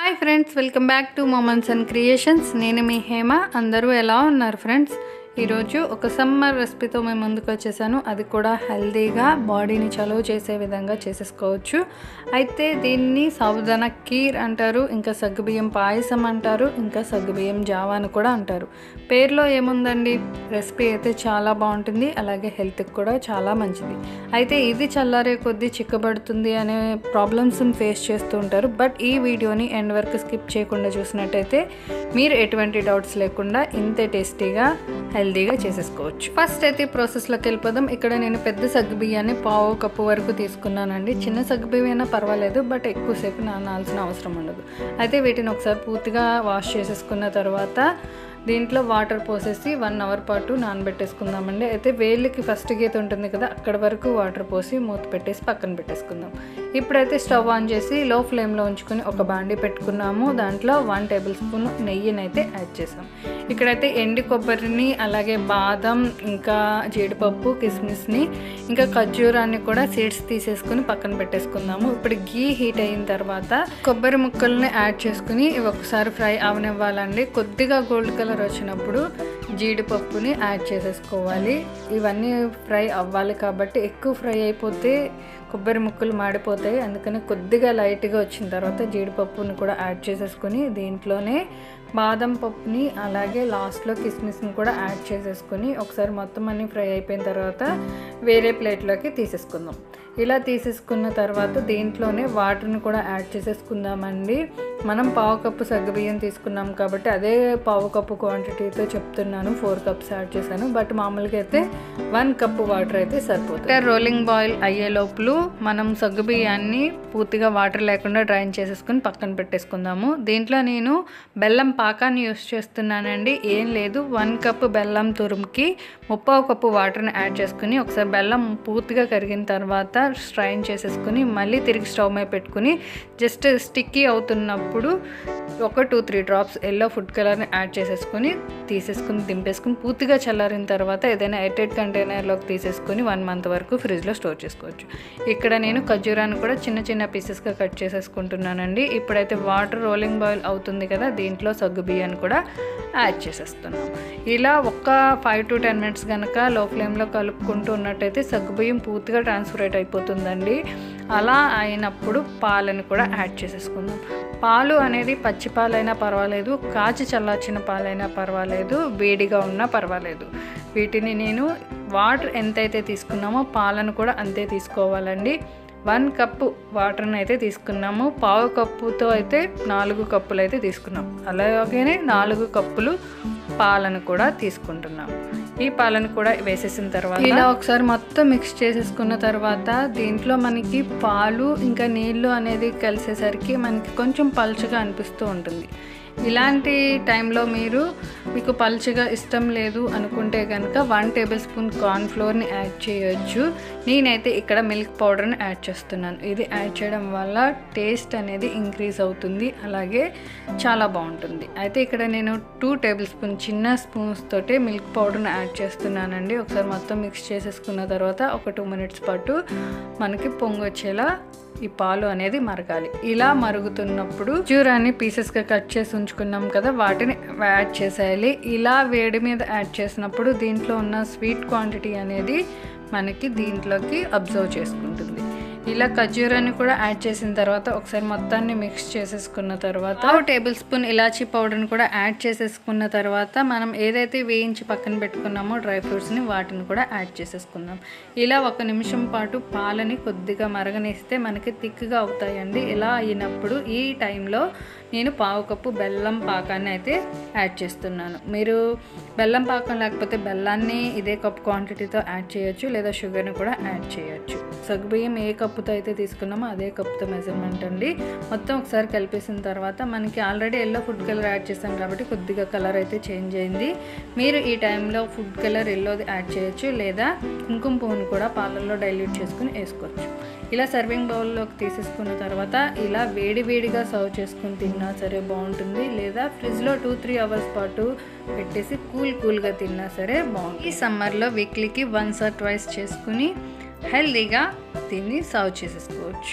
hi friends welcome back to moments and creations నేను మీ హేమ అందరూ ఎలా ఉన్నారు ఫ్రెండ్స్ ఈరోజు ఒక సమ్మర్ రెసిపీతో మేము ముందుకు వచ్చేసాను అది కూడా హెల్తీగా బాడీని చలువ చేసే విధంగా చేసేసుకోవచ్చు అయితే దీన్ని సాబుదాన కీర్ అంటారు ఇంకా సగ్గుబియ్యం పాయసం అంటారు ఇంకా సగ్గుబియ్యం జావా అని కూడా అంటారు పేరులో ఏముందండి రెసిపీ అయితే చాలా బాగుంటుంది అలాగే హెల్త్కి కూడా చాలా మంచిది అయితే ఇది చల్లారే కొద్దీ చిక్కబడుతుంది అనే ప్రాబ్లమ్స్ని ఫేస్ చేస్తూ ఉంటారు బట్ ఈ వీడియోని ఎండ్ వరకు స్కిప్ చేయకుండా చూసినట్టయితే మీరు ఎటువంటి డౌట్స్ లేకుండా ఇంతే టేస్టీగా హెల్తీగా చేసేసుకోవచ్చు ఫస్ట్ అయితే ప్రాసెస్లోకి వెళ్ళిపోదాం ఇక్కడ నేను పెద్ద సగ్గు బియ్యాన్ని పావు కప్పు వరకు తీసుకున్నానండి చిన్న సగ్గు బియ్యం అయినా పర్వాలేదు బట్ ఎక్కువసేపు నానాల్సిన అవసరం ఉండదు అయితే వీటిని ఒకసారి పూర్తిగా వాష్ చేసేసుకున్న తర్వాత దీంట్లో వాటర్ పోసేసి వన్ అవర్ పాటు నానబెట్టేసుకుందామండి అయితే వేళ్ళకి ఫస్ట్ గీత ఉంటుంది కదా అక్కడ వరకు వాటర్ పోసి మూత పెట్టేసి పక్కన పెట్టేసుకుందాం ఇప్పుడైతే స్టవ్ ఆన్ చేసి లో ఫ్లేమ్లో ఉంచుకొని ఒక బాండి పెట్టుకున్నాము దాంట్లో వన్ టేబుల్ స్పూన్ నెయ్యిని అయితే యాడ్ చేసాం ఇక్కడైతే ఎండి కొబ్బరిని అలాగే బాదం ఇంకా జీడిపప్పు కిస్మిస్ని ఇంకా ఖర్జూరాన్ని కూడా సీడ్స్ తీసేసుకుని పక్కన పెట్టేసుకుందాము ఇప్పుడు గీ హీట్ అయిన తర్వాత కొబ్బరి ముక్కల్ని యాడ్ చేసుకుని ఇవి ఒకసారి ఫ్రై అవనివ్వాలండి కొద్దిగా గోల్డ్ కలర్ వచ్చినప్పుడు జీడిపప్పుని యాడ్ చేసేసుకోవాలి ఇవన్నీ ఫ్రై అవ్వాలి కాబట్టి ఎక్కువ ఫ్రై అయిపోతే కొబ్బరి ముక్కలు మాడిపోతాయి అందుకని కొద్దిగా లైట్గా వచ్చిన తర్వాత జీడిపప్పుని కూడా యాడ్ చేసేసుకొని దీంట్లోనే బాదం పప్పుని అలాగే లాస్ట్లో కిస్మిస్ని కూడా యాడ్ చేసేసుకొని ఒకసారి మొత్తం అన్ని ఫ్రై అయిపోయిన తర్వాత వేరే ప్లేట్లోకి తీసేసుకుందాం ఇలా తీసేసుకున్న తర్వాత దీంట్లోనే వాటర్ని కూడా యాడ్ చేసేసుకుందామండి మనం పావు కప్పు సగ్గుబియ్యం తీసుకున్నాం కాబట్టి అదే పావు కప్పు క్వాంటిటీతో చెప్తున్నాను ఫోర్ కప్స్ యాడ్ చేశాను బట్ మామూలుగా అయితే వన్ కప్పు వాటర్ అయితే సరిపోతుంది రోలింగ్ బాయిల్ అయ్యే లోపల మనం సగ్గుబియ్యాన్ని పూర్తిగా వాటర్ లేకుండా డ్రైన్ చేసేసుకుని పక్కన పెట్టేసుకుందాము దీంట్లో నేను బెల్లం పాకాన్ని యూస్ చేస్తున్నానండి ఏం లేదు వన్ కప్ బెల్లం తురుముకి ముప్పావు కప్పు వాటర్ని యాడ్ చేసుకుని ఒకసారి బెల్లం పూర్తిగా కరిగిన తర్వాత స్ట్రైన్ చేసేసుకుని మళ్ళీ తిరిగి స్టవ్ మీద పెట్టుకుని జస్ట్ స్టిక్కీ అవుతున్నప్పుడు ఒక two three drops yellow food కలర్ని యాడ్ చేసేసుకుని తీసేసుకుని దింపేసుకుని పూర్తిగా చల్లారిన తర్వాత ఏదైనా ఎయిటెడ్ కంటైనర్లోకి తీసేసుకుని వన్ మంత్ వరకు ఫ్రిడ్జ్లో స్టోర్ చేసుకోవచ్చు ఇక్కడ నేను ఖర్జూరాన్ని కూడా చిన్న చిన్న పీసెస్గా కట్ చేసేసుకుంటున్నానండి ఇప్పుడైతే వాటర్ రోలింగ్ బాయిల్ అవుతుంది కదా దీంట్లో సగ్గు బియ్యాన్ని కూడా యాడ్ చేసేస్తున్నాం ఇలా ఒక్క ఫైవ్ టు టెన్ మినిట్స్ కనుక లో ఫ్లేమ్లో కలుపుకుంటూ ఉన్నట్టయితే సగ్గుబియ్యం పూర్తిగా ట్రాన్స్ఫరేట్ అయిపోతుందండి అలా అయినప్పుడు పాలని కూడా యాడ్ చేసేసుకుందాం పాలు అనేది పచ్చి పాలైనా పర్వాలేదు కాచి చల్లార్చిన పాలైనా పర్వాలేదు వేడిగా ఉన్నా పర్వాలేదు వీటిని నేను వాటర్ ఎంతైతే తీసుకున్నామో పాలను కూడా అంతే తీసుకోవాలండి వన్ కప్పు వాటర్ని అయితే తీసుకున్నాము పావు కప్పుతో అయితే నాలుగు కప్పులు అయితే తీసుకున్నాం అలాగే నాలుగు కప్పులు పాలను కూడా తీసుకుంటున్నాం ఈ పాలను కూడా వేసేసిన తర్వాత ఇలా ఒకసారి మొత్తం మిక్స్ చేసేసుకున్న తర్వాత దీంట్లో మనకి పాలు ఇంకా నీళ్ళు అనేది కలిసేసరికి మనకి కొంచెం పల్చగా అనిపిస్తూ ఉంటుంది ఇలాంటి టైంలో మీరు మీకు పల్చగా ఇష్టం లేదు అనుకుంటే కనుక వన్ టేబుల్ స్పూన్ కార్న్ ఫ్లోర్ని యాడ్ చేయొచ్చు నేనైతే ఇక్కడ మిల్క్ పౌడర్ని యాడ్ చేస్తున్నాను ఇది యాడ్ చేయడం వల్ల టేస్ట్ అనేది ఇంక్రీజ్ అవుతుంది అలాగే చాలా బాగుంటుంది అయితే ఇక్కడ నేను టూ టేబుల్ స్పూన్ చిన్న స్పూన్స్ తోటి మిల్క్ పౌడర్ని యాడ్ చేస్తున్నానండి ఒకసారి మొత్తం మిక్స్ చేసేసుకున్న తర్వాత ఒక టూ మినిట్స్ పాటు మనకి పొంగు వచ్చేలా ఈ పాలు అనేది మరగాలి ఇలా మరుగుతున్నప్పుడు చూరాన్ని పీసెస్గా కట్ చేసి ఉంచుకున్నాం కదా వాటిని యాడ్ చేసేయాలి ఇలా వేడి మీద యాడ్ చేసినప్పుడు దీంట్లో ఉన్న స్వీట్ క్వాంటిటీ అనేది మనకి దీంట్లోకి అబ్జర్వ్ చేసుకుంటుంది ఇలా ఖర్జూరాన్ని కూడా యాడ్ చేసిన తర్వాత ఒకసారి మొత్తాన్ని మిక్స్ చేసేసుకున్న తర్వాత టేబుల్ స్పూన్ ఇలాచీ పౌడర్ని కూడా యాడ్ చేసేసుకున్న తర్వాత మనం ఏదైతే వేయించి పక్కన పెట్టుకున్నామో డ్రై ఫ్రూట్స్ని వాటిని కూడా యాడ్ చేసేసుకుందాం ఇలా ఒక నిమిషం పాటు పాలని కొద్దిగా మరగనిస్తే మనకి థిక్గా అవుతాయండి ఇలా అయినప్పుడు ఈ టైంలో నేను పావు కప్పు బెల్లం పాకాన్ని అయితే యాడ్ చేస్తున్నాను మీరు బెల్లం పాకం లేకపోతే బెల్లాన్ని ఇదే కప్ క్వాంటిటీతో యాడ్ చేయొచ్చు లేదా షుగర్ని కూడా యాడ్ చేయొచ్చు సగ్గుబియ్యం ఏ కప్పుతో అయితే తీసుకున్నామో అదే కప్పుతో మెజర్మెంట్ అండి మొత్తం ఒకసారి కలిపేసిన తర్వాత మనకి already yellow food colour add చేసాం కాబట్టి కొద్దిగా కలర్ అయితే చేంజ్ అయింది మీరు ఈ టైంలో ఫుడ్ కలర్ ఎల్లోది యాడ్ చేయొచ్చు లేదా కుంకుమ పువ్వుని కూడా పాలల్లో డైల్యూట్ చేసుకుని వేసుకోవచ్చు ఇలా సర్వింగ్ బౌల్లోకి తీసేసుకున్న తర్వాత ఇలా వేడి వేడిగా సర్వ్ చేసుకుని తిన్నా సరే బాగుంటుంది లేదా ఫ్రిడ్జ్లో టూ త్రీ అవర్స్ పాటు పెట్టేసి కూల్ కూల్గా తిన్నా సరే బాగుంటుంది ఈ సమ్మర్లో వీక్లీకి వన్స్ ఆర్ ట్వైస్ చేసుకుని హెల్దీగా దీన్ని సర్వ్ చేసేసుకోవచ్చు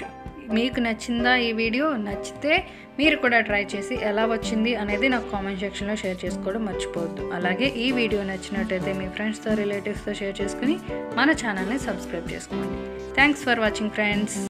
మీకు నచ్చిందా ఈ వీడియో నచ్చితే మీరు కూడా ట్రై చేసి ఎలా వచ్చింది అనేది నాకు కామెంట్ సెక్షన్లో షేర్ చేసుకోవడం మర్చిపోవద్దు అలాగే ఈ వీడియో నచ్చినట్టయితే మీ ఫ్రెండ్స్తో రిలేటివ్స్తో షేర్ చేసుకుని మన ఛానల్ని సబ్స్క్రైబ్ చేసుకోండి థ్యాంక్స్ ఫర్ వాచింగ్ ఫ్రెండ్స్